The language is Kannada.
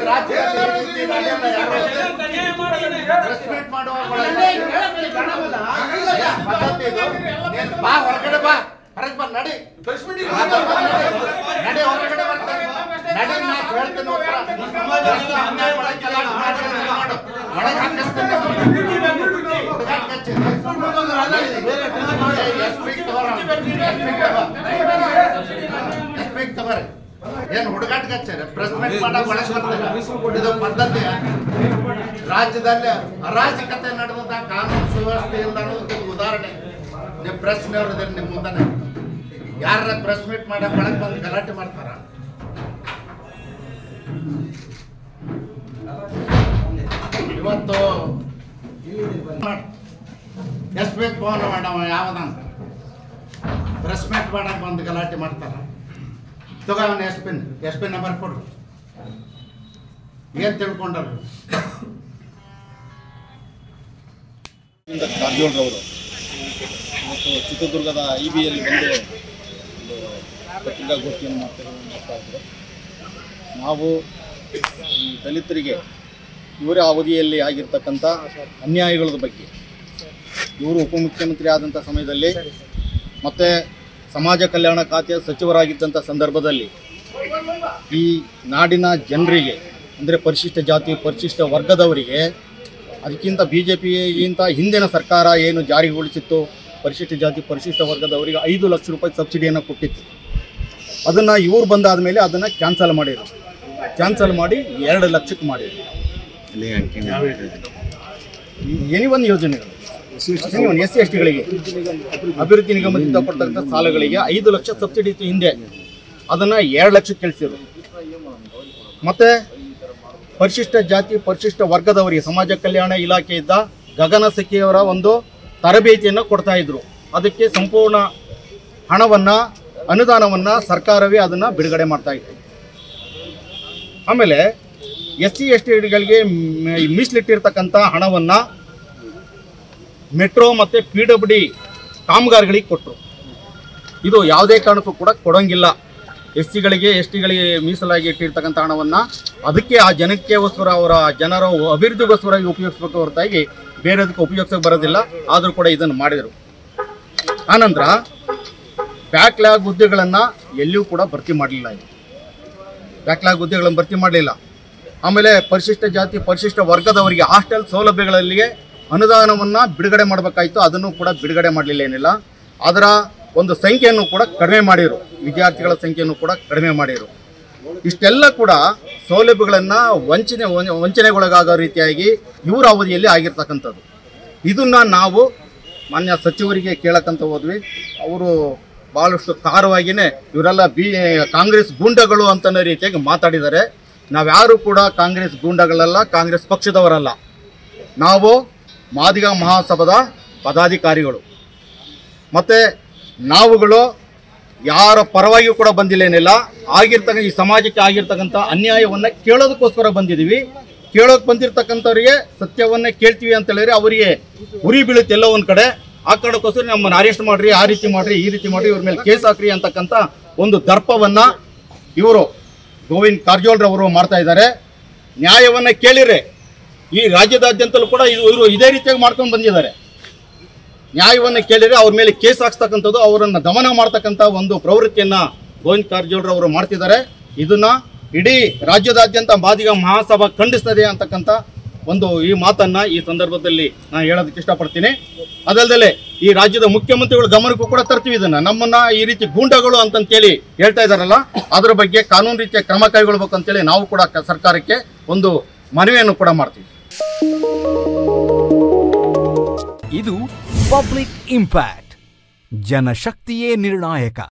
ರಾಜ್ಯದಲ್ಲಿ ಈ ರೀತಿ ನಡೆಯಲ್ಲ ಯಾರು ಪ್ರೆಸ್ ಮೀಟ್ ಮಾಡುವ ಪದ್ಧತಿ ಇದು ನೀನ್ ಬಾ ಹೊರಗಡೆ ಬಾ ಹೊರಗೆ ಬಾ ನಡಿ ನಡಿ ಹೊರಗಡೆ ಬರ್ತಾರೆ ನಡಿ ನಾ ಹೇಳ್ತೀನಿ ಉತ್ತರ. ಎಷ್ಟು ಅನ್ಯಾಯ ಮಾಡಕ್ಕೆಲ್ಲ ಮಾಡ್ತಾರೆ ನೋಡು. ಒಳಗೆ ಹಾಕಿಸ್ತೀನಿ ಹುಡುಗಾಟ ಕಚ್ಚಿ. ಏ, ಎಸ್ ಪಿಗ್ ತಗೋರ. ಎಸ್ ಪಿಗ್ ತಗೋ. ಎಸ್ ಪಿಗ್ ತಗೋರಿ. ಏನ್ ಹುಡುಗಾಟ ಕಚ್ಚಾರ ಪ್ರೆಸ್ ಮೀಟ್ ಮಾಡಕ್ ಒಳಗೆ ಬರ್ತಾರೆ ಇದು ಪದ್ಧತಿ ರಾಜ್ಯದಲ್ಲಿ ಅರಾಜಕತೆ ನಡೆದ ಕಾನೂನು ಸುವ್ಯವಸ್ಥೆ ಇಲ್ಲ ಅನ್ನೋದಕ್ಕೆ ಒಂದು ಉದಾಹರಣೆ ನೀವು ಪ್ರೆಸ್ನವ್ರು ಇದ್ದೀರಿ ನಿಮ್ಮ ಮುಂದೆ ಯಾರ ಪ್ರೆಸ್ ಮೀಟ್ ಮಾಡಕ್ ಒಳಗೆ ಬಂದು ಗಲಾಟೆ ಮಾಡ್ತಾರ ಇವತ್ತು ಎಸ್ ಪಿ ಫೋನ್ ಮಾಡವ ಯಾವದನ್ ಪ್ರೆಸ್ ಮೀಟ್ ಮಾಡಕ್ ಬಂದು ಗಲಾಟೆ ಮಾಡ್ತಾರ ತಗೋ ಅವನ ಎಸ್ ಪಿನ್ ಎಸ್ ಪಿ ನಂಬರ್ ಕೊಡು ಏನ್ ತಿಳ್ಕೊಂಡರು ಇಂದ ಕಾರಜೋಳರವರು ಮತ್ತು ಚಿತ್ರದುರ್ಗದ ಇ ಬಿಯಲ್ಲಿ ಬಂದು ಒಂದು ಪತ್ರಿಕಾಗೋಷ್ಠಿಯನ್ನು ಮಾಡ್ತಾ ಮಾಡ್ತಾ ಇದ್ರು ನಾವು ಈ ದಲಿತರಿಗೆ ಇವರ ಅವಧಿಯಲ್ಲಿ ಆಗಿರ್ತಕ್ಕಂಥ ಅನ್ಯಾಯಗಳ ಬಗ್ಗೆ ಇವರು ಉಪಮುಖ್ಯಮಂತ್ರಿ ಆದಂಥ ಸಮಯದಲ್ಲಿ ಮತ್ತು ಸಮಾಜ ಕಲ್ಯಾಣ ಖಾತೆಯ ಸಚಿವರಾಗಿದ್ದಂಥ ಸಂದರ್ಭದಲ್ಲಿ ಈ ನಾಡಿನ ಜನರಿಗೆ ಅಂದರೆ ಪರಿಶಿಷ್ಟ ಜಾತಿ ಪರಿಶಿಷ್ಟ ವರ್ಗದವರಿಗೆ ಅದಕ್ಕಿಂತ ಬಿ ಜೆ ಪಿಗಿಂತ ಹಿಂದಿನ ಸರ್ಕಾರ ಏನು ಜಾರಿಗೊಳಿಸಿತ್ತು ಪರಿಶಿಷ್ಟ ಜಾತಿ ಪರಿಶಿಷ್ಟ ವರ್ಗದವರಿಗೆ ಐದು ಲಕ್ಷ ರೂಪಾಯಿ ಸಬ್ಸಿಡಿಯನ್ನು ಕೊಟ್ಟಿತ್ತು ಅದನ್ನು ಇವ್ರು ಬಂದಾದ ಮೇಲೆ ಅದನ್ನು ಕ್ಯಾನ್ಸಲ್ ಮಾಡಿದ್ರು ಕ್ಯಾನ್ಸಲ್ ಮಾಡಿ ಎರಡು ಲಕ್ಷಕ್ಕೆ ಮಾಡಿದ್ರು ಎನಿ ಒಂದು ಯೋಜನೆಗಳು ಎನಿ ಒಂದು ಎಸ್ ಸಿ ಎಸ್ ಟಿಗಳಿಗೆ ಅಭಿವೃದ್ಧಿ ನಿಗಮದಿಂದ ಕೊಡ್ತಕ್ಕಂಥ ಸಾಲಗಳಿಗೆ ಐದು ಲಕ್ಷ ಸಬ್ಸಿಡಿ ಇತ್ತು ಹಿಂದೆ ಅದನ್ನು ಎರಡು ಲಕ್ಷಕ್ಕೆ ಕೇಳಿಸಿದ್ರು ಮತ್ತೆ ಪರಿಶಿಷ್ಟ ಜಾತಿ ಪರಿಶಿಷ್ಟ ವರ್ಗದವರಿಗೆ ಸಮಾಜ ಕಲ್ಯಾಣ ಇಲಾಖೆಯಿಂದ ಗಗನ ಸಖಿಯವರ ಒಂದು ತರಬೇತಿಯನ್ನು ಕೊಡ್ತಾ ಇದ್ರು ಅದಕ್ಕೆ ಸಂಪೂರ್ಣ ಹಣವನ್ನು ಅನುದಾನವನ್ನು ಸರ್ಕಾರವೇ ಅದನ್ನು ಬಿಡುಗಡೆ ಮಾಡ್ತಾ ಇತ್ತು ಆಮೇಲೆ ಎಸ್ ಸಿ ಎಸ್ ಟಿಗಳಿಗೆ ಮೀಸಲಿಟ್ಟಿರ್ತಕ್ಕಂಥ ಹಣವನ್ನು ಮೆಟ್ರೋ ಮತ್ತು ಪಿ ಡಬ್ಲ್ಯೂ ಡಿ ಕಾಮಗಾರಿಗಳಿಗೆ ಕೊಟ್ಟರು ಇದು ಯಾವುದೇ ಕಾರಣಕ್ಕೂ ಕೂಡ ಕೊಡೋಂಗಿಲ್ಲ ಎಸ್ ಸಿಗಳಿಗೆ ಎಸ್ ಟಿಗಳಿಗೆ ಮೀಸಲಾಗಿ ಇಟ್ಟಿರ್ತಕ್ಕಂಥ ಹಣವನ್ನು ಅದಕ್ಕೆ ಆ ಜನಕ್ಕೋಸ್ಕರ ಅವರ ಜನರ ಅಭಿವೃದ್ಧಿಗೋಸ್ಕರ ಉಪಯೋಗಿಸ್ಬೇಕು ಹೊರತಾಗಿ ಬೇರೆದಕ್ಕೆ ಉಪಯೋಗಿಸಕ್ಕೆ ಬರೋದಿಲ್ಲ ಆದರೂ ಕೂಡ ಇದನ್ನು ಮಾಡಿದರು ಆನಂತರ ಬ್ಯಾಕ್ಲಾಗ್ ಹುದ್ದೆಗಳನ್ನು ಎಲ್ಲಿಯೂ ಕೂಡ ಭರ್ತಿ ಮಾಡಲಿಲ್ಲ ಇದು ಬ್ಯಾಕ್ಲಾಗ್ ಹುದ್ದೆಗಳನ್ನು ಭರ್ತಿ ಮಾಡಲಿಲ್ಲ ಆಮೇಲೆ ಪರಿಶಿಷ್ಟ ಜಾತಿ ಪರಿಶಿಷ್ಟ ವರ್ಗದವರಿಗೆ ಹಾಸ್ಟೆಲ್ ಸೌಲಭ್ಯಗಳಲ್ಲಿಗೆ ಅನುದಾನವನ್ನು ಬಿಡುಗಡೆ ಮಾಡಬೇಕಾಯಿತು ಅದನ್ನು ಕೂಡ ಬಿಡುಗಡೆ ಮಾಡಲಿಲ್ಲ ಏನಿಲ್ಲ ಅದರ ಒಂದು ಸಂಖ್ಯೆಯನ್ನು ಕೂಡ ಕಡಿಮೆ ಮಾಡಿರು ವಿದ್ಯಾರ್ಥಿಗಳ ಸಂಖ್ಯೆಯನ್ನು ಕೂಡ ಕಡಿಮೆ ಮಾಡಿರು ಇಷ್ಟೆಲ್ಲ ಕೂಡ ಸೌಲಭ್ಯಗಳನ್ನು ವಂಚನೆ ವ- ವಂಚನೆಗೊಳಗಾಗೋ ರೀತಿಯಾಗಿ ಇವರ ಅವಧಿಯಲ್ಲಿ ಆಗಿರ್ತಕ್ಕಂಥದ್ದು ಇದನ್ನು ನಾವು ಮಾನ್ಯ ಸಚಿವರಿಗೆ ಕೇಳಕ್ಕಂತ ಹೋದ್ವಿ ಅವರು ಭಾಳಷ್ಟು ಖಾರವಾಗಿಯೇ ಇವರೆಲ್ಲ ಬಿ ಕಾಂಗ್ರೆಸ್ ಗೂಂಡಗಳು ಅಂತನೋ ರೀತಿಯಾಗಿ ಮಾತಾಡಿದ್ದಾರೆ ನಾವ್ಯಾರು ಕೂಡ ಕಾಂಗ್ರೆಸ್ ಗೂಂಡಗಳಲ್ಲ ಕಾಂಗ್ರೆಸ್ ಪಕ್ಷದವರಲ್ಲ ನಾವು ಮಾದಿಗ ಮಹಾಸಭಾದ ಪದಾಧಿಕಾರಿಗಳು ಮತ್ತು ನಾವುಗಳು ಯಾರ ಪರವಾಗಿಯೂ ಕೂಡ ಬಂದಿಲ್ಲೇನಿಲ್ಲ ಆಗಿರ್ತಕ್ಕ ಈ ಸಮಾಜಕ್ಕೆ ಆಗಿರ್ತಕ್ಕಂಥ ಅನ್ಯಾಯವನ್ನು ಕೇಳೋದಕ್ಕೋಸ್ಕರ ಬಂದಿದ್ದೀವಿ ಕೇಳೋಕೆ ಬಂದಿರ್ತಕ್ಕಂಥವ್ರಿಗೆ ಸತ್ಯವನ್ನೇ ಕೇಳ್ತೀವಿ ಅಂತ ಹೇಳಿದ್ರೆ ಅವರಿಗೆ ಉರಿ ಬೀಳುತ್ತೆ ಎಲ್ಲೋ ಒಂದು ಕಡೆ ಆ ಕಾರಣಕ್ಕೋಸ್ಕರ ನಮ್ಮನ್ನು ಅರೆಸ್ಟ್ ಮಾಡ್ರಿ ಆ ರೀತಿ ಮಾಡ್ರಿ ಈ ರೀತಿ ಮಾಡ್ರಿ ಇವ್ರ ಮೇಲೆ ಕೇಸ್ ಹಾಕ್ರಿ ಅಂತಕ್ಕಂಥ ಒಂದು ದರ್ಪವನ್ನು ಇವರು ಗೋವಿಂದ್ ಕಾರಜೋಳ್ರವರು ಮಾಡ್ತಾ ಇದ್ದಾರೆ ನ್ಯಾಯವನ್ನು ಕೇಳಿರೆ ಈ ರಾಜ್ಯದಾದ್ಯಂತಲೂ ಕೂಡ ಇದು ಇವರು ಇದೇ ರೀತಿಯಾಗಿ ಮಾಡ್ಕೊಂಡು ಬಂದಿದ್ದಾರೆ ನ್ಯಾಯವನ್ನು ಕೇಳಿದರೆ ಅವ್ರ ಮೇಲೆ ಕೇಸ್ ಹಾಕ್ಸ್ತಕ್ಕಂಥದ್ದು ಅವರನ್ನು ದಮನ ಮಾಡ್ತಕ್ಕಂಥ ಒಂದು ಪ್ರವೃತ್ತಿಯನ್ನು ಗೋವಿಂದ್ ಕಾರಜೋಳರವರು ಮಾಡ್ತಿದ್ದಾರೆ ಇದನ್ನ ಇಡೀ ರಾಜ್ಯದಾದ್ಯಂತ ಮಾದಿಗ ಮಹಾಸಭಾ ಖಂಡಿಸ್ತದೆ ಅಂತಕ್ಕಂಥ ಒಂದು ಈ ಮಾತನ್ನ ಈ ಸಂದರ್ಭದಲ್ಲಿ ನಾನು ಹೇಳೋದಕ್ಕೆ ಇಷ್ಟಪಡ್ತೀನಿ ಅದಲ್ಲದೆ ಈ ರಾಜ್ಯದ ಮುಖ್ಯಮಂತ್ರಿಗಳ ಗಮನಕ್ಕೂ ಕೂಡ ತರ್ತೀವಿ ಇದನ್ನ ನಮ್ಮನ್ನ ಈ ರೀತಿ ಗೂಂಡಗಳು ಅಂತಂತೇಳಿ ಹೇಳ್ತಾ ಇದಾರಲ್ಲ ಅದರ ಬಗ್ಗೆ ಕಾನೂನು ರೀತಿಯ ಕ್ರಮ ಕೈಗೊಳ್ಬೇಕು ಅಂತೇಳಿ ನಾವು ಕೂಡ ಕ- ಸರ್ಕಾರಕ್ಕೆ ಒಂದು ಮನವಿಯನ್ನು ಕೂಡ ಮಾಡ್ತೀವಿ ಇದು ಪಬ್ಲಿಕ್ ಇಂಪ್ಯಾಕ್ಟ್ ಜನಶಕ್ತಿಯೇ ನಿರ್ಣಾಯಕ